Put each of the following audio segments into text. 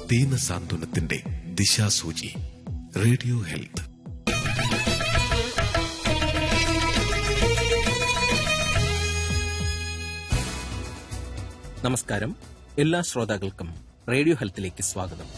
ദീന സാന്ത്വനത്തിന്റെ ദിശാസൂചി radio health നമസ്കാരം എല്ലാ ശ്രോതാക്കൾക്കും റേഡിയോ ഹെൽത്തിലേക്ക് സ്വാഗതം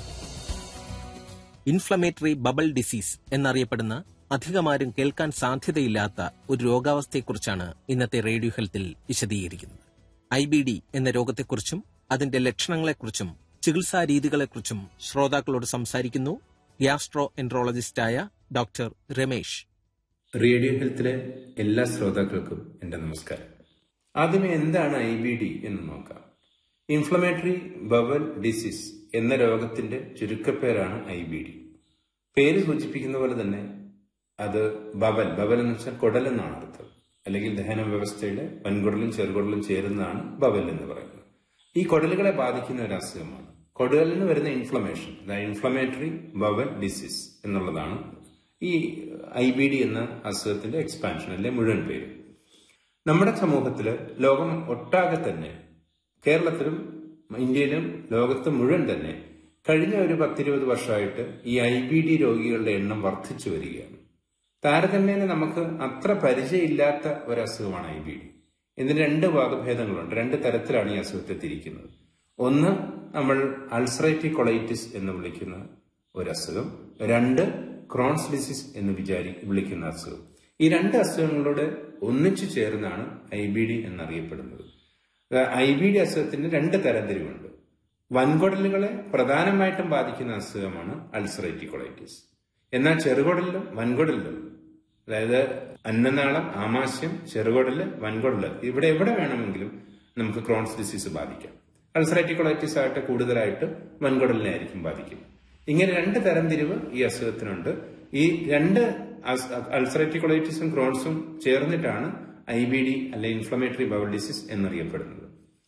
ഇൻഫ്ലമേറ്ററി ബബിൾ ഡിസീസ് എന്നറിയപ്പെടുന്ന അധികമാരും കേൾക്കാൻ സാധ്യതയില്ലാത്ത ഒരു രോഗാവസ്ഥയെക്കുറിച്ചാണ് ഇന്നത്തെ റേഡിയോ ഹെൽത്തിൽ വിശദീകരിക്കുന്നത് ഐ ബി ഡി എന്ന രോഗത്തെക്കുറിച്ചും അതിന്റെ ലക്ഷണങ്ങളെക്കുറിച്ചും ചികിത്സാ രീതികളെക്കുറിച്ചും ശ്രോതാക്കളോട് സംസാരിക്കുന്നു ഗ്യാസ്ട്രോ എൻട്രോളജിസ്റ്റായ ഡോക്ടർ രമേശ് റേഡിയോ ഹെൽത്തിലെ എല്ലാ ശ്രോതാക്കൾക്കും എന്റെ നമസ്കാരം ആദ്യമേ എന്താണ് ഐ ബി ഡി എന്ന് നോക്കാം ഇൻഫ്ലമേറ്ററി ബവൽ ഡിസീസ് എന്ന രോഗത്തിന്റെ ചുരുക്കപ്പേരാണ് ഐ ബി ഡി പേര് സൂചിപ്പിക്കുന്ന പോലെ തന്നെ അത് ബവൽ ബവൽ എന്ന് വെച്ചാൽ കുടൽ എന്നാണ് അർത്ഥം അല്ലെങ്കിൽ ദഹന വ്യവസ്ഥയുടെ വൻകുടലും ചെറുകുടലും ചേരുന്നതാണ് ബവൽ എന്ന് പറയുന്നത് ഈ കുടലുകളെ ബാധിക്കുന്ന ഒരു അസുഖമാണ് കുടലിന് വരുന്ന ഇൻഫ്ലമേഷൻ അതായത് ഇൻഫ്ലമേറ്ററി ബവൽ ഡിസീസ് എന്നുള്ളതാണ് ഈ ഐ ബി ഡി എന്ന അസുഖത്തിന്റെ എക്സ്പാൻഷൻ അല്ലെ മുഴുവൻ പേര് നമ്മുടെ സമൂഹത്തില് ലോകം ഒട്ടാകെ തന്നെ കേരളത്തിലും ഇന്ത്യയിലും ലോകത്ത് മുഴുവൻ തന്നെ കഴിഞ്ഞ ഒരു പത്തിരുപത് വർഷമായിട്ട് ഈ ഐ ബി ഡി രോഗികളുടെ എണ്ണം വർദ്ധിച്ചു വരികയാണ് താരതമ്യേന നമുക്ക് അത്ര പരിചയമില്ലാത്ത ഒരു അസുഖമാണ് ഐ ബി ഡി ഇതിന് രണ്ട് വാദഭേദങ്ങളുണ്ട് രണ്ട് തരത്തിലാണ് ഈ അസുഖത്തെ തിരിക്കുന്നത് ഒന്ന് നമ്മൾ അൾസറേറ്റീവ് കൊളൈറ്റിസ് എന്ന് വിളിക്കുന്ന ഒരു അസുഖം രണ്ട് ക്രോൺസ് ഡിസീസ് എന്ന് വിചാരി വിളിക്കുന്ന അസുഖം ഈ രണ്ട് അസുഖങ്ങളോട് ഒന്നിച്ചു ചേർന്നാണ് ഐ ബി ഡി എന്നറിയപ്പെടുന്നത് ഐ ബി ഡി അസുഖത്തിന് രണ്ട് തരംതിരിവുണ്ട് വൻകുടലുകളെ പ്രധാനമായിട്ടും ബാധിക്കുന്ന അസുഖമാണ് അൾസറേറ്റീവ് കൊളൈറ്റിസ് എന്നാൽ ചെറുകുടലിലും വൻകുടലിലും അതായത് അന്നനാളം ആമാശയം ചെറുകുടല് വൻകുടല് ഇവിടെ എവിടെ വേണമെങ്കിലും നമുക്ക് ക്രോൺസ് ഡിസീസ് ബാധിക്കാം അൾസറേറ്റീവ് കൊളൈറ്റിസ് ആയിട്ട് കൂടുതലായിട്ട് വൻകുടലിനെ ആയിരിക്കും ബാധിക്കും ഇങ്ങനെ രണ്ട് തരംതിരിവ് ഈ അസുഖത്തിനുണ്ട് ഈ രണ്ട് അൾസറേറ്റീവ് കൊളൈറ്റിസും ക്രോൺസും ചേർന്നിട്ടാണ് ഐ ബി ഡി അല്ലെ ഇൻഫ്ലമേറ്ററി ബവൽ ഡിസീസ് എന്നറിയപ്പെടുന്നത്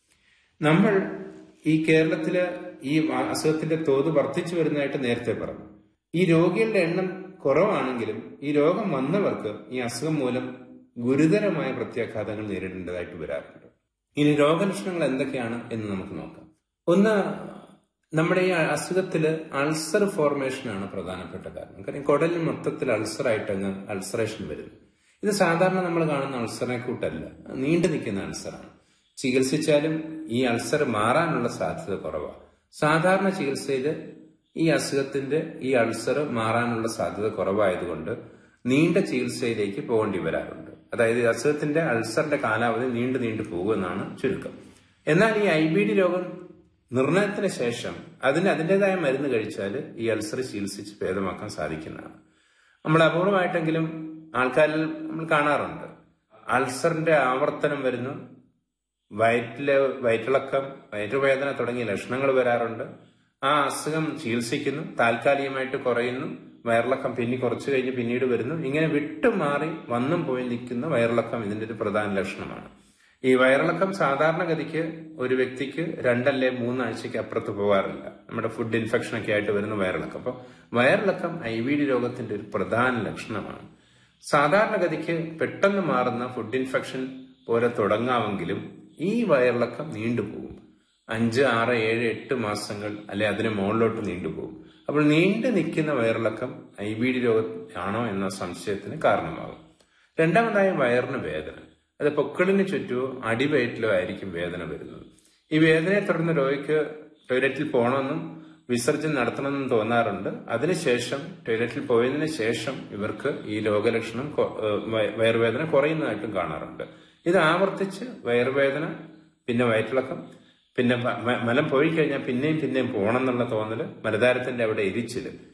നമ്മൾ ഈ കേരളത്തില് ഈ അസുഖത്തിന്റെ തോത് വർദ്ധിച്ചു വരുന്നതായിട്ട് നേരത്തെ പറഞ്ഞു ഈ രോഗികളുടെ എണ്ണം കുറവാണെങ്കിലും ഈ രോഗം വന്നവർക്ക് ഈ അസുഖം മൂലം ഗുരുതരമായ പ്രത്യാഘാതങ്ങൾ നേരിടേണ്ടതായിട്ട് വരാറുണ്ട് ഇനി രോഗലക്ഷണങ്ങൾ എന്തൊക്കെയാണ് എന്ന് നമുക്ക് നോക്കാം ഒന്ന് നമ്മുടെ ഈ അസുഖത്തില് അൾസർ ഫോർമേഷൻ ആണ് പ്രധാനപ്പെട്ട കാരണം കാരണം കുടലിന് മൊത്തത്തിൽ അൾസർ ആയിട്ടങ്ങ് അൾസറേഷൻ വരുന്നു ഇത് സാധാരണ നമ്മൾ കാണുന്ന അൾസറിനെ കൂട്ടല്ല നീണ്ടു നിൽക്കുന്ന അൾസറാണ് ചികിത്സിച്ചാലും ഈ അൾസർ മാറാനുള്ള സാധ്യത കുറവാണ് സാധാരണ ചികിത്സയിൽ ഈ അസുഖത്തിന്റെ ഈ അൾസർ മാറാനുള്ള സാധ്യത കുറവായതുകൊണ്ട് നീണ്ട ചികിത്സയിലേക്ക് പോകേണ്ടി വരാറുണ്ട് അതായത് ഈ അസുഖത്തിന്റെ അൾസറിന്റെ കാലാവധി നീണ്ടു നീണ്ടു പോകുമെന്നാണ് ചുരുക്കം എന്നാൽ ഈ ഐ ബി ഡി രോഗം നിർണയത്തിന് ശേഷം അതിന് അതിൻ്റെതായ മരുന്ന് കഴിച്ചാൽ ഈ അൾസർ ചികിത്സിച്ച് ഭേദമാക്കാൻ സാധിക്കുന്നതാണ് നമ്മൾ അപൂർവമായിട്ടെങ്കിലും ആൾക്കാരിൽ നമ്മൾ കാണാറുണ്ട് അൾസറിന്റെ ആവർത്തനം വരുന്നു വയറ്റിലെ വയറ്റിളക്കം വയറ്റുവേദന തുടങ്ങിയ ലക്ഷണങ്ങൾ വരാറുണ്ട് ആ അസുഖം ചികിത്സിക്കുന്നു താൽക്കാലികമായിട്ട് കുറയുന്നു വയറിളക്കം പിന്നെ കുറച്ചു കഴിഞ്ഞ് പിന്നീട് വരുന്നു ഇങ്ങനെ വിട്ടുമാറി വന്നും പോയി നിൽക്കുന്ന വയറിളക്കം ഇതിന്റെ ഒരു പ്രധാന ലക്ഷണമാണ് ഈ വയറിളക്കം സാധാരണഗതിക്ക് ഒരു വ്യക്തിക്ക് രണ്ടല്ലേ മൂന്നാഴ്ചയ്ക്ക് അപ്പുറത്ത് പോകാറില്ല നമ്മുടെ ഫുഡ് ഇൻഫെക്ഷൻ ഒക്കെ ആയിട്ട് വരുന്ന വയറിളക്കം അപ്പോൾ വയറിളക്കം ഐ വി ഡി രോഗത്തിന്റെ ഒരു പ്രധാന ലക്ഷണമാണ് സാധാരണഗതിക്ക് പെട്ടെന്ന് മാറുന്ന ഫുഡ് ഇൻഫെക്ഷൻ പോലെ തുടങ്ങാമെങ്കിലും ഈ വയറിളക്കം നീണ്ടുപോകും അഞ്ച് ആറ് ഏഴ് എട്ട് മാസങ്ങൾ അല്ലെ അതിന് മുകളിലോട്ട് നീണ്ടുപോകും അപ്പോൾ നീണ്ടു നിൽക്കുന്ന വയറിളക്കം ഐ ബി ഡി രോഗമാണോ എന്ന സംശയത്തിന് കാരണമാകും രണ്ടാമതായി വയറിന് വേദന അത് പൊക്കിളിന് ചുറ്റുമോ അടിവയറ്റിലോ ആയിരിക്കും വേദന വരുന്നത് ഈ വേദനയെ തുടർന്ന് രോഗിക്ക് ടോയ്ലറ്റിൽ പോകണമെന്നും വിസർജനം നടത്തണമെന്നും തോന്നാറുണ്ട് അതിനുശേഷം ടോയ്ലറ്റിൽ പോയതിനു ശേഷം ഇവർക്ക് ഈ രോഗലക്ഷണം വയറുവേദന കുറയുന്നതായിട്ടും കാണാറുണ്ട് ഇത് ആവർത്തിച്ച് വയറുവേദന പിന്നെ വയറ്റിളക്കം പിന്നെ മലം പോയി കഴിഞ്ഞാൽ പിന്നെയും പിന്നെയും പോകണം എന്നുള്ള തോന്നല് മലതാരത്തിന്റെ അവിടെ എരിച്ചില്